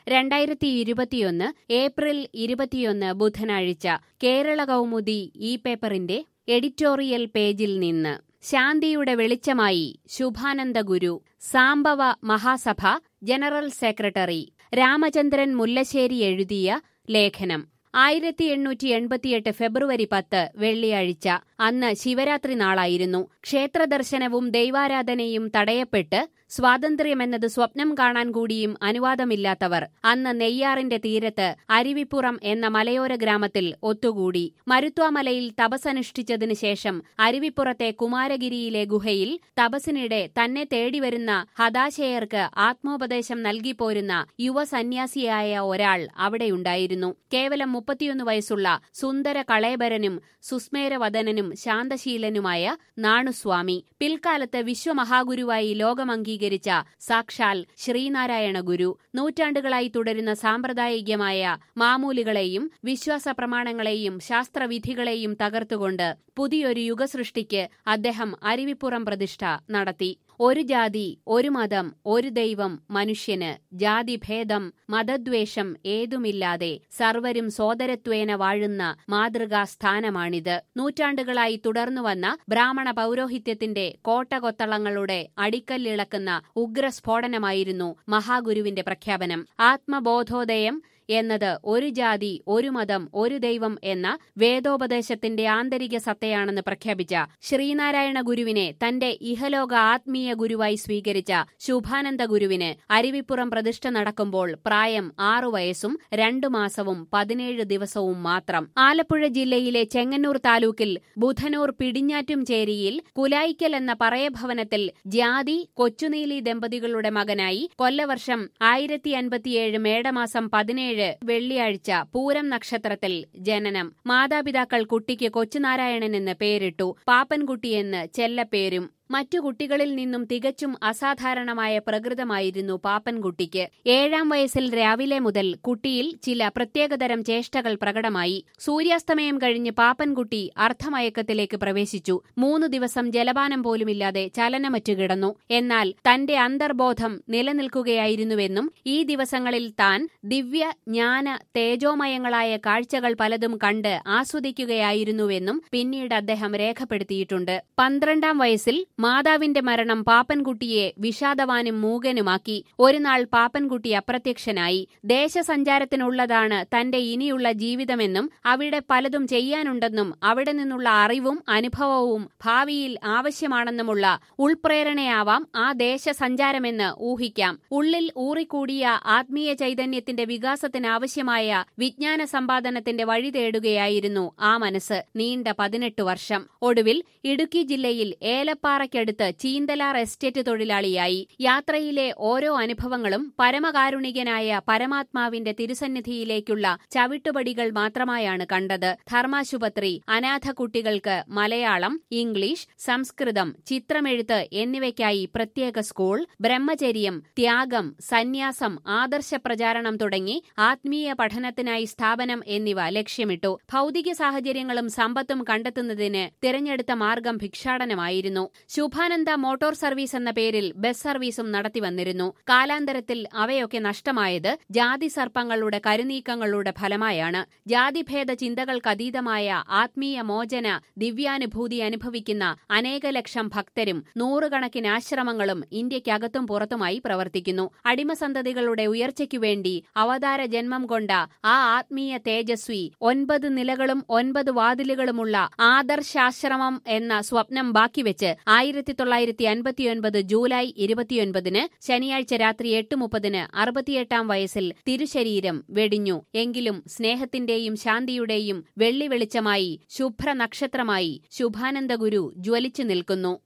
രണ്ടായിരത്തി ഇരുപത്തിയൊന്ന് ഏപ്രിൽ ഇരുപത്തിയൊന്ന് ബുധനാഴ്ച കേരള കൗമുദി ഈ പേപ്പറിന്റെ എഡിറ്റോറിയൽ പേജിൽ നിന്ന് ശാന്തിയുടെ വെളിച്ചമായി ശുഭാനന്ദ ഗുരു സാംബവ മഹാസഭ ജനറൽ സെക്രട്ടറി രാമചന്ദ്രൻ മുല്ലശ്ശേരി എഴുതിയ ലേഖനം ആയിരത്തി എണ്ണൂറ്റി എൺപത്തിയെട്ട് ഫെബ്രുവരി പത്ത് വെള്ളിയാഴ്ച അന്ന് ശിവരാത്രി നാളായിരുന്നു ക്ഷേത്രദർശനവും ദൈവാരാധനയും തടയപ്പെട്ട് സ്വാതന്ത്ര്യമെന്നത് സ്വപ്നം കാണാൻ കൂടിയും അനുവാദമില്ലാത്തവർ അന്ന് നെയ്യാറിന്റെ തീരത്ത് അരുവിപ്പുറം എന്ന മലയോര ഗ്രാമത്തിൽ ഒത്തുകൂടി മരുത്വാമലയിൽ തപസനുഷ്ഠിച്ചതിനു ശേഷം അരുവിപ്പുറത്തെ കുമാരഗിരിയിലെ ഗുഹയിൽ തപസിനിടെ തന്നെ തേടിവരുന്ന ഹതാശയർക്ക് ആത്മോപദേശം നൽകിപ്പോരുന്ന യുവസന്യാസിയായ ഒരാൾ അവിടെയുണ്ടായിരുന്നു കേവലം മുപ്പത്തിയൊന്ന് വയസ്സുള്ള സുന്ദര കളേബരനും സുസ്മേരവദനനും ശാന്തശീലനുമായ നാണുസ്വാമി പിൽക്കാലത്ത് വിശ്വമഹാഗുരുവായി ലോകമംഗീകരിച്ച സാക്ഷാൽ ശ്രീനാരായണ ഗുരു നൂറ്റാണ്ടുകളായി തുടരുന്ന സാമ്പ്രദായികമായ മാമൂലികളെയും വിശ്വാസ പ്രമാണങ്ങളെയും ശാസ്ത്രവിധികളെയും തകർത്തുകൊണ്ട് പുതിയൊരു യുഗസൃഷ്ടിക്ക് അദ്ദേഹം അരുവിപ്പുറം പ്രതിഷ്ഠ നടത്തി ഒരു ജാതി ഒരു മതം ഒരു ദൈവം മനുഷ്യന് ജാതിഭേദം മതദ്വേഷം ഏതുമില്ലാതെ സർവരും സോദരത്വേന വാഴുന്ന മാതൃകാ സ്ഥാനമാണിത് നൂറ്റാണ്ടുകളായി തുടർന്നുവന്ന ബ്രാഹ്മണ പൗരോഹിത്യത്തിന്റെ കോട്ടകൊത്തളങ്ങളുടെ അടിക്കല്ലിളക്കുന്ന ഉഗ്രസ്ഫോടനമായിരുന്നു മഹാഗുരുവിന്റെ പ്രഖ്യാപനം ആത്മബോധോദയം എന്നത് ഒരു ജാതി ഒരു മതം ഒരു ദൈവം എന്ന വേദോപദേശത്തിന്റെ ആന്തരിക സത്തയാണെന്ന് പ്രഖ്യാപിച്ച ശ്രീനാരായണ ഗുരുവിനെ തന്റെ ഇഹലോക ആത്മീയ ഗുരുവായി സ്വീകരിച്ച ശുഭാനന്ദ ഗുരുവിന് അരുവിപ്പുറം പ്രതിഷ്ഠ നടക്കുമ്പോൾ പ്രായം ആറു വയസ്സും രണ്ടു മാസവും പതിനേഴ് ദിവസവും മാത്രം ആലപ്പുഴ ജില്ലയിലെ ചെങ്ങന്നൂർ താലൂക്കിൽ ബുധനൂർ പിടിഞ്ഞാറ്റുംചേരിയിൽ കുലായിക്കൽ എന്ന പറയഭവനത്തിൽ ജാതി കൊച്ചുനീലി ദമ്പതികളുടെ മകനായി കൊല്ലവർഷം ആയിരത്തി അൻപത്തിയേഴ് മേടമാസം പതിനേഴ് വെള്ളിയാഴ്ച പൂരം നക്ഷത്രത്തിൽ ജനനം മാതാപിതാക്കൾ കുട്ടിക്ക് കൊച്ചുനാരായണൻ എന്ന് പേരിട്ടു പാപ്പൻകുട്ടിയെന്ന് ചെല്ലപ്പേരും മറ്റു കുട്ടികളിൽ നിന്നും തികച്ചും അസാധാരണമായ പ്രകൃതമായിരുന്നു പാപ്പൻകുട്ടിക്ക് ഏഴാം വയസ്സിൽ രാവിലെ മുതൽ കുട്ടിയിൽ ചില പ്രത്യേകതരം ചേഷ്ടകൾ പ്രകടമായി സൂര്യാസ്തമയം കഴിഞ്ഞ് പാപ്പൻകുട്ടി അർദ്ധമയക്കത്തിലേക്ക് പ്രവേശിച്ചു മൂന്നു ദിവസം ജലപാനം പോലുമില്ലാതെ ചലനമറ്റു കിടന്നു എന്നാൽ തന്റെ അന്തർബോധം നിലനിൽക്കുകയായിരുന്നുവെന്നും ഈ ദിവസങ്ങളിൽ താൻ ദിവ്യ ജ്ഞാന തേജോമയങ്ങളായ കാഴ്ചകൾ പലതും കണ്ട് ആസ്വദിക്കുകയായിരുന്നുവെന്നും പിന്നീട് അദ്ദേഹം രേഖപ്പെടുത്തിയിട്ടുണ്ട് പന്ത്രണ്ടാം വയസ്സിൽ മാതാവിന്റെ മരണം പാപ്പൻകുട്ടിയെ വിഷാദവാനും മൂകനുമാക്കി ഒരുനാൾ പാപ്പൻകുട്ടി അപ്രത്യക്ഷനായി ദേശസഞ്ചാരത്തിനുള്ളതാണ് തന്റെ ഇനിയുള്ള ജീവിതമെന്നും അവിടെ പലതും ചെയ്യാനുണ്ടെന്നും അവിടെ നിന്നുള്ള അറിവും അനുഭവവും ഭാവിയിൽ ആവശ്യമാണെന്നുമുള്ള ഉൾപ്രേരണയാവാം ആ ദേശസഞ്ചാരമെന്ന് ഊഹിക്കാം ഉള്ളിൽ ഊറിക്കൂടിയ ആത്മീയ ചൈതന്യത്തിന്റെ വികാസത്തിനാവശ്യമായ വിജ്ഞാന സമ്പാദനത്തിന്റെ വഴി തേടുകയായിരുന്നു ആ മനസ്സ് നീണ്ട പതിനെട്ട് വർഷം ഒടുവിൽ ഇടുക്കി ജില്ലയിൽ ഏലപ്പാറയ്ക്കടുത്ത് ചീന്തലാർ എസ്റ്റേറ്റ് തൊഴിലാളിയായി യാത്രയിലെ ഓരോ അനുഭവങ്ങളും പരമകാരുണികനായ പരമാത്മാവിന്റെ തിരുസന്നിധിയിലേക്കുള്ള ചവിട്ടുപടികൾ മാത്രമായാണ് കണ്ടത് ധർമാശുപത്രി അനാഥ കുട്ടികൾക്ക് മലയാളം ഇംഗ്ലീഷ് സംസ്കൃതം ചിത്രമെഴുത്ത് എന്നിവയ്ക്കായി പ്രത്യേക സ്കൂൾ ബ്രഹ്മചര്യം ത്യാഗം സന്യാസം ആദർശ പ്രചാരണം തുടങ്ങി ആത്മീയ പഠനത്തിനായി സ്ഥാപനം എന്നിവ ലക്ഷ്യമിട്ടു ഭൗതിക സാഹചര്യങ്ങളും സമ്പത്തും കണ്ടെത്തുന്നതിന് തിരഞ്ഞെടുത്ത മാർഗം ഭിക്ഷാടനമായിരുന്നു ശുഭാനന്ദ മോട്ടോർ സർവീസ് എന്ന പേരിൽ ബസ് സർവീസും നടത്തിവന്നിരുന്നു കാലാന്തരത്തിൽ അവയൊക്കെ നഷ്ടമായത് ജാതി സർപ്പങ്ങളുടെ കരുനീക്കങ്ങളുടെ ഫലമായാണ് ജാതിഭേദ ചിന്തകൾക്കതീതമായ ആത്മീയ മോചന ദിവ്യാനുഭൂതി അനുഭവിക്കുന്ന അനേക ലക്ഷം ഭക്തരും നൂറുകണക്കിന് ആശ്രമങ്ങളും ഇന്ത്യക്കകത്തും പുറത്തുമായി പ്രവർത്തിക്കുന്നു അടിമസന്തതികളുടെ ഉയർച്ചയ്ക്കുവേണ്ടി അവതാര ജന്മം കൊണ്ട ആ ആത്മീയ തേജസ്വി ഒൻപത് നിലകളും ഒൻപത് വാതിലുകളുമുള്ള ആദർശാശ്രമം എന്ന സ്വപ്നം ബാക്കിവെച്ച് ആയിരത്തി തൊള്ളായിരത്തി അൻപത്തിയൊൻപത് ജൂലൈ ഇരുപത്തിയൊൻപതിന് ശനിയാഴ്ച രാത്രി എട്ട് മുപ്പതിന് അറുപത്തിയെട്ടാം വയസ്സിൽ തിരുശരീരം വെടിഞ്ഞു എങ്കിലും സ്നേഹത്തിന്റെയും ശാന്തിയുടെയും വെള്ളി വെളിച്ചമായി ശുഭ്ര നക്ഷത്രമായി ശുഭാനന്ദ ഗുരു ജ്വലിച്ചു നിൽക്കുന്നു